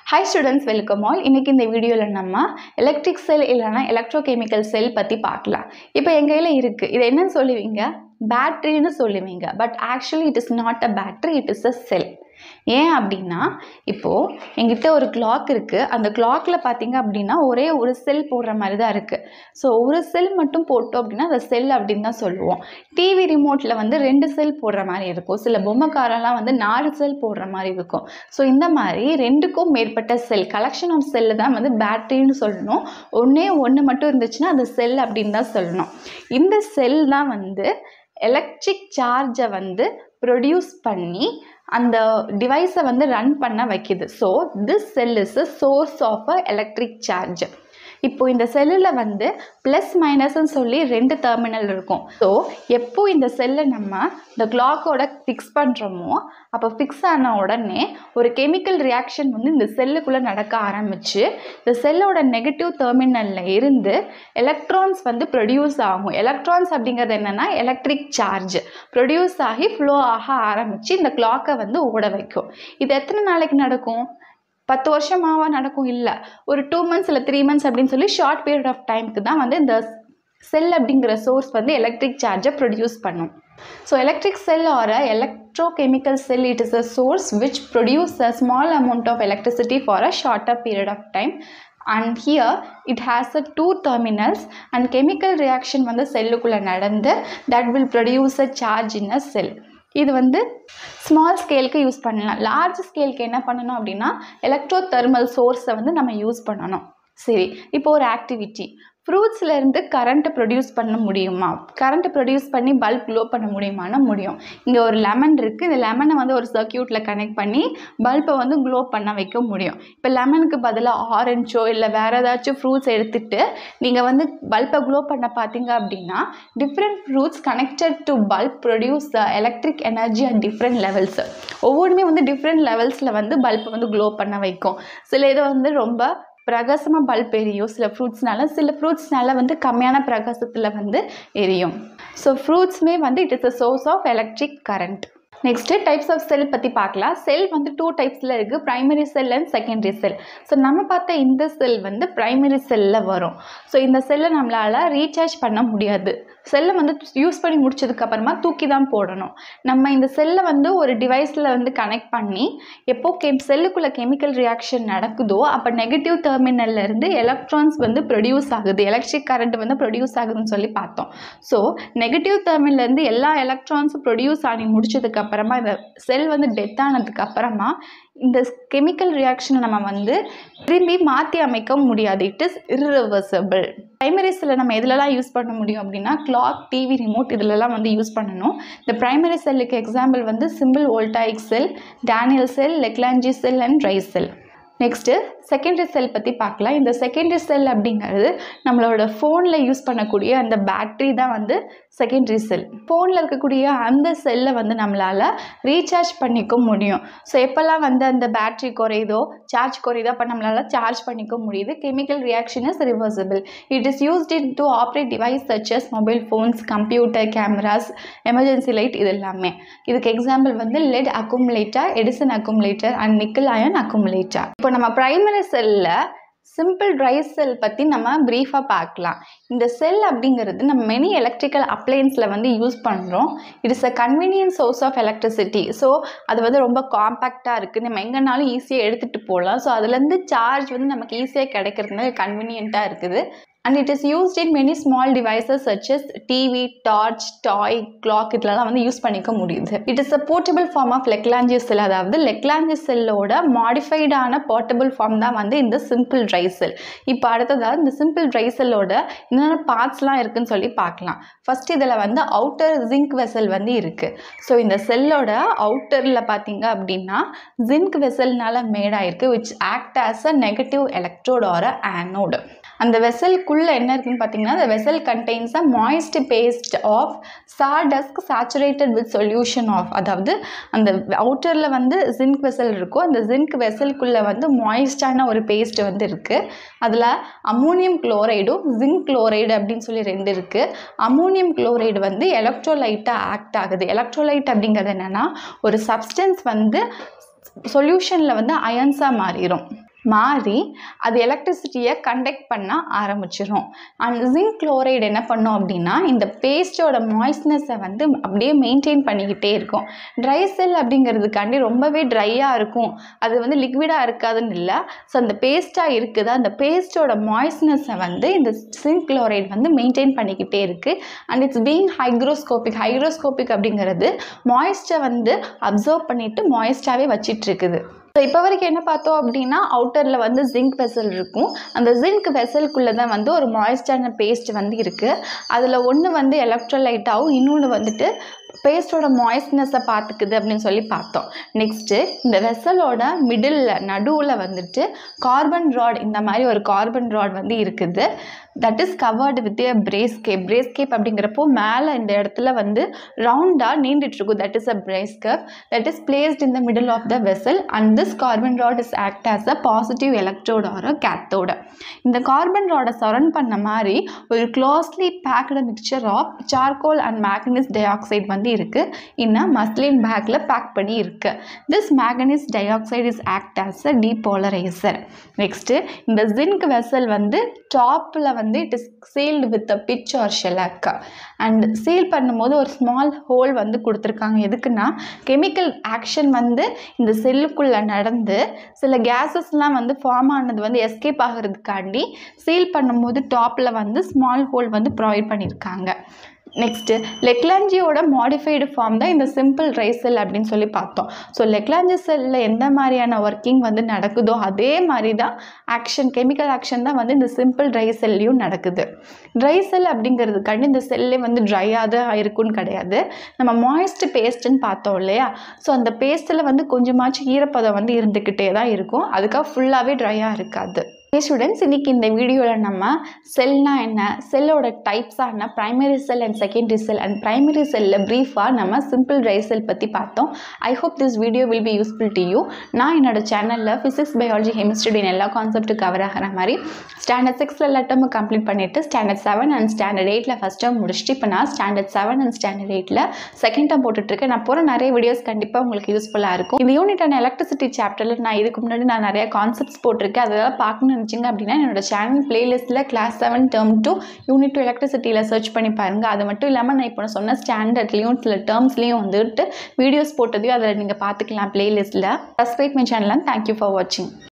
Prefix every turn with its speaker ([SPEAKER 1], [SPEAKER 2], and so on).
[SPEAKER 1] hi students welcome all இன்றைக்கி இந்த வீடியோவில் நம்ம எலக்ட்ரிக் செல் இல்லைனா எலக்ட்ரோகெமிக்கல் செல் பற்றி பார்க்கலாம் இப்போ என் கையில் இருக்குது இது என்னன்னு சொல்லுவீங்க பேட்ரின்னு சொல்லுவீங்க but actually it is not a battery it is a cell ஏன் அப்படின்னா இப்போது எங்கிட்ட ஒரு கிளாக் இருக்குது அந்த கிளாக்கில் பார்த்தீங்க அப்படின்னா ஒரே ஒரு செல் போடுற மாதிரி தான் இருக்குது ஸோ ஒரு செல் மட்டும் போட்டோம் அப்படின்னா அந்த செல் அப்படின்னு தான் சொல்லுவோம் டிவி ரிமோட்டில் வந்து ரெண்டு செல் போடுற மாதிரி இருக்கும் சில பொம்மைக்காரெல்லாம் வந்து நாலு செல் போடுற மாதிரி இருக்கும் ஸோ இந்த மாதிரி ரெண்டுக்கும் மேற்பட்ட செல் கலெக்ஷன் ஆஃப் செல்லு தான் வந்து பேட்டரின்னு சொல்லணும் ஒன்றே ஒன்று மட்டும் இருந்துச்சுன்னா அது செல் அப்படின்னு தான் சொல்லணும் இந்த செல் தான் வந்து எலக்ட்ரிக் சார்ஜை வந்து ப்ரொடியூஸ் பண்ணி அந்த டிவைஸை வந்து ரன் பண்ண வைக்குது so this cell is a source of a electric charge இப்போ இந்த செல்லில் வந்து ப்ளஸ் மைனஸ்ன்னு சொல்லி ரெண்டு டெர்மினல் இருக்கும் ஸோ எப்போ இந்த செல்லை நம்ம இந்த கிளாக்கோட ஃபிக்ஸ் பண்ணுறோமோ அப்போ ஃபிக்ஸ் ஆன உடனே ஒரு கெமிக்கல் ரியாக்ஷன் வந்து இந்த செல்லுக்குள்ளே நடக்க ஆரம்பிச்சு இந்த செல்லோட நெகட்டிவ் டெர்மினலில் இருந்து எலக்ட்ரான்ஸ் வந்து ப்ரொடியூஸ் ஆகும் எலக்ட்ரான்ஸ் அப்படிங்கிறது என்னென்னா எலக்ட்ரிக் சார்ஜ் ப்ரொடியூஸ் ஆகி ஃப்ளோ ஆக ஆரம்பித்து இந்த கிளாக்கை வந்து ஓட வைக்கும் இது எத்தனை நாளைக்கு நடக்கும் பத்து வருஷமாவா நடக்கும் இல்லை ஒரு டூ மந்த்ஸ் இல்லை த்ரீ மந்த்ஸ் அப்படின்னு சொல்லி ஷார்ட் பீரியட் ஆஃப் டைமுக்கு தான் வந்து இந்த செல் அப்படிங்கிற சோர்ஸ் வந்து எலக்ட்ரிக் சார்ஜை ப்ரொடியூஸ் பண்ணும் so electric cell or a electrochemical cell it is a source which produce a small amount of electricity for a shorter period of time and here it has a two terminals and chemical reaction வந்து செல்லுக்குள்ளே நடந்து that will produce a charge in a cell இது வந்து small ஸ்கேலுக்கு use பண்ணலாம் large ஸ்கேலுக்கு என்ன பண்ணணும் அப்படின்னா எலக்ட்ரோ தெர்மல் சோர்ஸை வந்து நம்ம யூஸ் பண்ணணும் சரி இப்போ ஒரு ஆக்டிவிட்டி ஃப்ரூட்ஸ்லேருந்து கரண்ட்டை ப்ரொடியூஸ் பண்ண முடியுமா கரண்ட்டை ப்ரொடியூஸ் பண்ணி பல்ப் க்ளோ பண்ண முடியுமானா முடியும் இங்கே ஒரு லெமன் இருக்குது இந்த லெமனை வந்து ஒரு சர்க்கியூட்டில் கனெக்ட் பண்ணி பல்பை வந்து க்ளோ பண்ண வைக்க முடியும் இப்போ லெமனுக்கு பதிலாக ஆரஞ்சோ இல்லை வேறு ஏதாச்சும் ஃப்ரூட்ஸ் எடுத்துகிட்டு நீங்கள் வந்து பல்பை க்ளோ பண்ண பார்த்தீங்க அப்படின்னா different fruits connected to bulb produce the electric energy at different levels ஒவ்வொன்றுமே வந்து டிஃப்ரெண்ட் லெவல்ஸில் வந்து பல்பை வந்து க்ளோ பண்ண வைக்கும் சில இது வந்து ரொம்ப பிரகாசமாக பல்ப் எரியும் சில ஃப்ரூட்ஸ்னால சில ஃப்ரூட்ஸ்னால வந்து கம்மியான பிரகாசத்தில் வந்து எரியும் ஸோ ஃப்ரூட்ஸுமே வந்து it is a source of electric current next types of cell பற்றி பார்க்கலாம் செல் வந்து டூ டைப்ஸில் இருக்குது primary cell and secondary cell so நம்ம பார்த்த இந்த செல் வந்து ப்ரைமரி செல்லில் வரும் ஸோ இந்த செல்லை நம்மளால் ரீசார்ஜ் பண்ண முடியாது செல்லை வந்து யூஸ் பண்ணி முடிச்சதுக்கப்புறமா தூக்கி தான் போடணும் நம்ம இந்த செல்லை வந்து ஒரு டிவைஸில் வந்து கனெக்ட் பண்ணி எப்போ கெம் செல்லுக்குள்ளே கெமிக்கல் ரியாக்ஷன் நடக்குதோ அப்போ நெகட்டிவ் டெர்மினல்லேருந்து எலக்ட்ரான்ஸ் வந்து ப்ரொடியூஸ் ஆகுது எலக்ட்ரிக் கரண்ட் வந்து ப்ரொடியூஸ் ஆகுதுன்னு சொல்லி பார்த்தோம் ஸோ நெகட்டிவ் டெர்மினல்லேருந்து எல்லா எலக்ட்ரான்ஸும் ப்ரொடியூஸ் ஆகி முடிச்சதுக்கு அப்புறமா இந்த செல் வந்து டெத் ஆனதுக்கு அப்புறமா இந்த கெமிக்கல் ரியாக்ஷனை நம்ம வந்து திரும்பி மாற்றி அமைக்க முடியாது இட் இஸ் இர்ரிவர்சபிள் ப்ரைமரி செல்லை நம்ம எதுலலாம் யூஸ் பண்ண முடியும் அப்படின்னா கிளாக் டிவி ரிமோட் இதிலலாம் வந்து யூஸ் பண்ணணும் இந்த ப்ரைமரி செல்லுக்கு எக்ஸாம்பிள் வந்து simple voltaic cell Daniell cell Leclanche cell and dry cell next secondary cell பற்றி பார்க்கலாம் இந்த செகண்டரி செல் அப்படிங்கிறது நம்மளோட ஃபோனில் யூஸ் பண்ணக்கூடிய அந்த பேட்ரி தான் வந்து செகண்டரி செல் ஃபோனில் இருக்கக்கூடிய அந்த செல்லை வந்து நம்மளால் ரீசார்ஜ் பண்ணிக்க முடியும் ஸோ எப்போல்லாம் வந்து அந்த பேட்ரி குறையுதோ சார்ஜ் குறையுதோ அப்போ நம்மளால் சார்ஜ் பண்ணிக்க முடியுது chemical reaction is reversible it is used in to operate device such as mobile phones computer cameras emergency light இது எல்லாமே இதுக்கு எக்ஸாம்பிள் வந்து lead accumulator Edison accumulator and nickel iron accumulator இப்போ நம்ம ப்ரைமரி செல்லில் சிம்பிள் ட்ரை செல் பற்றி நம்ம ப்ரீஃபாக பார்க்கலாம் இந்த செல் அப்படிங்கிறது நம்ம மெனி எலக்ட்ரிக்கல் அப்ளையன்ஸில் வந்து யூஸ் பண்ணுறோம் it is a convenient source of electricity so அது வந்து ரொம்ப காம்பேக்டாக இருக்குது நம்ம எங்கேனாலும் ஈஸியாக எடுத்துகிட்டு போகலாம் ஸோ அதுலேருந்து சார்ஜ் வந்து நமக்கு ஈஸியாக கிடைக்கிறதுனால கன்வீனியண்ட்டாக இருக்குது and it is used in many small devices such as TV torch toy clock இதெல்லாம் வந்து யூஸ் பண்ணிக்க முடியுது it is a portable form of Leclanche cell அதாவது லெக்லாஞ்சி செல்லோட மாடிஃபைடான போர்ட்டபிள் ஃபார்ம் தான் வந்து இந்த சிம்பிள் ட்ரை செல் இப்போ அடுத்ததாக இந்த சிம்பிள் ட்ரை செல்லோட என்னென்ன பார்ட்ஸ்லாம் இருக்குன்னு சொல்லி பார்க்கலாம் ஃபஸ்ட் இதில் வந்து அவுட்டர் ஜிங்க் வெசல் வந்து இருக்குது ஸோ இந்த செல்லோட அவுட்டரில் பார்த்தீங்க அப்படின்னா ஜிங்க் வெசல்னால மேடாயிருக்கு which act as a negative electrode or anode அந்த வெசலுக்குள்ளே என்ன இருக்குன்னு பார்த்தீங்கன்னா அந்த vessel contains a moist paste of சார்டஸ்க் சேச்சுரேட்டட் வித் சொல்யூஷன் ஆஃப் அதாவது அந்த அவுட்டரில் வந்து ஜிங்க் வெசல் இருக்கும் அந்த ஜிங்க் வெசலுக்குள்ளே வந்து மாய்ஸ்டான ஒரு பேஸ்ட் வந்து இருக்குது அதில் அமோனியம் குளோரைடும் ஜிங்க் குளோரைடு அப்படின்னு சொல்லி ரெண்டு இருக்குது அமோனியம் குளோரைடு வந்து எலக்ட்ரோலைட்டாக ஆக்ட் ஆகுது எலக்ட்ரோலைட் அப்படிங்கிறது என்னென்னா ஒரு சப்ஸ்டன்ஸ் வந்து சொல்யூஷனில் வந்து அயன்ஸாக மாறிடும் மாறி அது எலக்ட்ரிசிட்டியை கண்டக்ட் பண்ண ஆரம்பிச்சிடும் அண்ட் ஜிங்க் குளோரைடு என்ன பண்ணும் அப்படின்னா இந்த பேஸ்ட்டோட மாய்ஸ்னஸை வந்து அப்படியே மெயின்டைன் பண்ணிக்கிட்டே இருக்கும் ட்ரை செல் அப்படிங்கிறதுக்காண்டி ரொம்பவே ட்ரையாக இருக்கும் அது வந்து லிக்விடாக இருக்காதுன்னு இல்லை ஸோ அந்த பேஸ்ட்டாக இருக்குது அந்த பேஸ்ட்டோட மாய்ஸ்னஸை வந்து இந்த ஜிங்க் குளோரைடு வந்து மெயின்டைன் பண்ணிக்கிட்டே இருக்குது and it's being hygroscopic hygroscopic அப்படிங்கிறது மாய்ஸ்டை வந்து அப்சர்வ் பண்ணிவிட்டு மாய்ஸ்டாகவே வச்சிட்டு இருக்குது ஸோ இப்போ வரைக்கும் என்ன பார்த்தோம் அப்படின்னா அவுட்டரில் வந்து ஜிங்க் வெசல் இருக்கும் அந்த ஜிங்க் வெசலுக்குள்ளே தான் வந்து ஒரு மாய்ஸ்டான பேஸ்ட் வந்து இருக்குது அதில் ஒன்று வந்து எலக்ட்ரோலைட்டாகவும் இன்னொன்று வந்துட்டு பேஸ்டோட மாய்ஸ்ட்னஸை பார்த்துக்குது அப்படின்னு சொல்லி பார்த்தோம் நெக்ஸ்ட்டு இந்த வெசலோட மிடில் நடுவில் வந்துட்டு கார்பன் ராட் இந்த மாதிரி ஒரு கார்பன் ராட் வந்து இருக்குது that is covered with a brass cap brass cap அப்படிங்கிறப்போ மேலே இந்த இடத்துல வந்து ரவுண்டாக நீண்டுட்டு இருக்கும் that is a brass cap that is placed in the middle of the vessel and this carbon rod is act as a positive electrode or cathode இந்த carbon ராடை சரௌண்ட் பண்ண மாதிரி ஒரு closely packed mixture of charcoal and manganese dioxide வந்து இருக்குது இன்னும் muslin பேக்கில் pack பண்ணி இருக்கு this மேக்னீஸ் dioxide is act as a depolarizer next இந்த ஜிங்க் வெசல் வந்து டாப்பில் வந்து it is sealed with a pitch or shellac and seal பண்ணும்போது ஒரு ஸ்மால் ஹோல் வந்து கொடுத்துருக்காங்க எதுக்குன்னா கெமிக்கல் ஆக்ஷன் வந்து இந்த செல்லுக்குள்ளே நடந்து சில கேஸஸ்லாம் வந்து ஃபார்ம் ஆனது வந்து எஸ்கேப் ஆகிறதுக்காண்டி சீல் பண்ணும்போது டாப்பில் வந்து ஸ்மால் ஹோல் வந்து ப்ரொவைட் பண்ணியிருக்காங்க நெக்ஸ்ட்டு லெக்லாஞ்சியோட மாடிஃபைடு ஃபார்ம் தான் இந்த சிம்பிள் ட்ரை செல் அப்படின்னு சொல்லி பார்த்தோம் ஸோ லெக்லாஞ்சி செல்லில் எந்த மாதிரியான ஒர்க்கிங் வந்து நடக்குதோ அதே மாதிரி தான் ஆக்ஷன் கெமிக்கல் ஆக்ஷன் தான் வந்து இந்த சிம்பிள் ட்ரை செல்லையும் நடக்குது ட்ரை செல் அப்படிங்கிறதுக்காண்டி இந்த செல்லே வந்து ட்ரையாக தான் இருக்குன்னு கிடையாது நம்ம மாய்ஸ்ட் பேஸ்ட்டுன்னு பார்த்தோம் இல்லையா ஸோ அந்த பேஸ்ட்டில் வந்து கொஞ்சமாச்சும் ஈரப்பதம் வந்து இருந்துக்கிட்டே தான் இருக்கும் அதுக்காக ஃபுல்லாகவே ட்ரையாக இருக்காது ஓகே ஸ்டூடெண்ட்ஸ் இன்றைக்கி இந்த வீடியோவில் நம்ம செல்னா என்ன செல்லோட டைப்ஸாக என்ன primary cell and secondary cell and primary செல்லில் ப்ரீஃபாக நம்ம சிம்பிள் ட்ரை செல் பற்றி பார்த்தோம் I hope this video will be useful to you நான் என்னோட சேனலில் ஃபிசிக்ஸ் பயாலஜி கெமிஸ்ட்ரின்னு எல்லா கான்செப்ட்டும் கவர் ஆகிற மாதிரி ஸ்டாண்டர்ட் சிக்ஸில் எல்லா டேர்மும் கம்ப்ளீட் பண்ணிவிட்டு ஸ்டாண்டர்ட் செவன் அண்ட் ஸ்டாண்டர்ட் எயிட்டில் ஃபஸ்ட் டேர்ம் முடிச்சுட்டு இப்போ நான் ஸ்டாண்டர்ட் செவன் அண்ட் ஸ்டாண்டர்ட் எயிட்டில் செகண்ட் டேர்ம் போட்டுட்ருக்கேன் நான் போகிற நிறைய வீடியோஸ் கண்டிப்பாக உங்களுக்கு யூஸ்ஃபுல்லாக இருக்கும் இந்த யூனிட் அண்ட் எலக்ட்ரிசிட்டி சாப்டரில் நான் இதுக்கு முன்னாடி நான் நிறைய கான்செப்ட்ஸ் போட்டிருக்கேன் அதெல்லாம் பார்க்கணும்னு நினச்சிங்க அப்படின்னா என்னோட சேனல் பிளேலிஸ்ட்டில் class seven term two unit two எலக்ட்ரிசிட்டியில் சர்ச் பண்ணி பாருங்கள் அது மட்டும் இல்லாமல் நான் இப்போ சொன்ன ஸ்டாண்டர்ட்லேயும் சில டேர்ம்ஸ்லேயும் வந்துட்டு வீடியோஸ் போட்டதையும் அதில் நீங்கள் பார்த்துக்கலாம் பிளேலிஸ்ட்டில் subscribe my channel thank you for வாட்சிங்